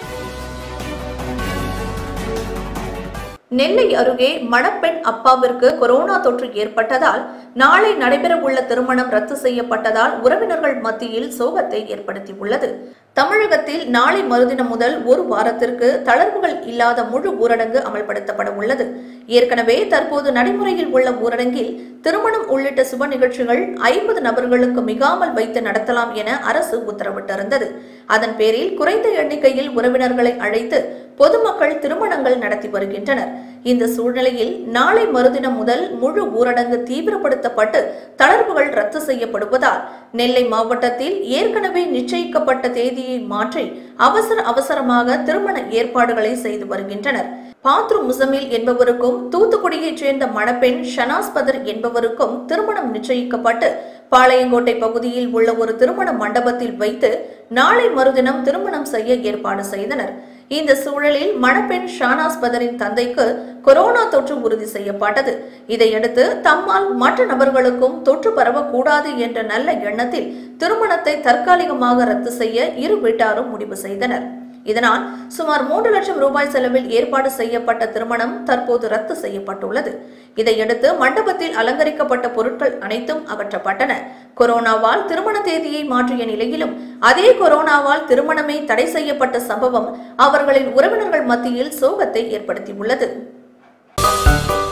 நெல்லை அருகே மணப்பெண் அப்பாவிற்கு கொரோனா தொற்று ஏற்பட்டதால் நாளை நடைபெறவுள்ள திருமணம் ரத்து செய்யப்பட்டதால் உறவினர்கள் மத்தியில் சோகத்தை ஏற்படுத்தியுள்ளது தமிழகத்தில் நாளை மறுதினம் முதல் ஒரு வாரத்திற்கு தளர்வுகள் இல்லாத முழு ஊரடங்கு அமல்படுத்தப்பட உள்ளது ஏற்கனவே தற்போது நடைமுறையில் உள்ள ஊரடங்கில் திருமணம் உள்ளிட்ட சுப நிகழ்ச்சிகள் ஐம்பது நபர்களுக்கு மிகாமல் வைத்து நடத்தலாம் என அரசு உத்தரவிட்டிருந்தது அதன் பேரில் குறைந்த எண்ணிக்கையில் உறவினர்களை அழைத்து பொதுமக்கள் திருமணங்கள் நடத்தி வருகின்றனர் இந்த சூழ்நிலையில் நாளை மறுதினம் முதல் முழு ஊரடங்கு தீவிரப்படுத்தப்பட்டு தளர்வுகள் ரத்து செய்யப்படுவதால் நெல்லை மாவட்டத்தில் ஏற்கனவே நிச்சயிக்கப்பட்ட தேதியை மாற்றி அவசர அவசரமாக திருமண ஏற்பாடுகளை செய்து வருகின்றனர் பாத்ரு முசமில் என்பவருக்கும் தூத்துக்குடியைச் சேர்ந்த மணப்பெண் ஷனாஸ் பதர் என்பவருக்கும் திருமணம் நிச்சயிக்கப்பட்டு பாளையங்கோட்டை பகுதியில் உள்ள ஒரு திருமண மண்டபத்தில் வைத்து நாளை மறுதினம் திருமணம் செய்ய ஏற்பாடு செய்தனர் இந்த சூழலில் மணப்பெண் ஷானாஸ் பதரின் தந்தைக்கு கொரோனா தொற்று உறுதி செய்யப்பட்டது இதையடுத்து தம்மால் மற்ற நபர்களுக்கும் தொற்று பரவக்கூடாது என்ற நல்ல எண்ணத்தில் திருமணத்தை தற்காலிகமாக ரத்து செய்ய இரு வீட்டாரும் முடிவு செய்தனர் இதனால் சுமார் மூன்று லட்சம் ரூபாய் செலவில் ஏற்பாடு செய்யப்பட்ட திருமணம் தற்போது ரத்து செய்யப்பட்டுள்ளது இதையடுத்து மண்டபத்தில் அலங்கரிக்கப்பட்ட பொருட்கள் அனைத்தும் அகற்றப்பட்டன கொரோனாவால் திருமண தேதியை மாற்றிய நிலையிலும் அதே கொரோனாவால் திருமணமே தடை செய்யப்பட்ட சம்பவம் அவர்களின் உறவினர்கள் மத்தியில் சோகத்தை ஏற்படுத்தியுள்ளது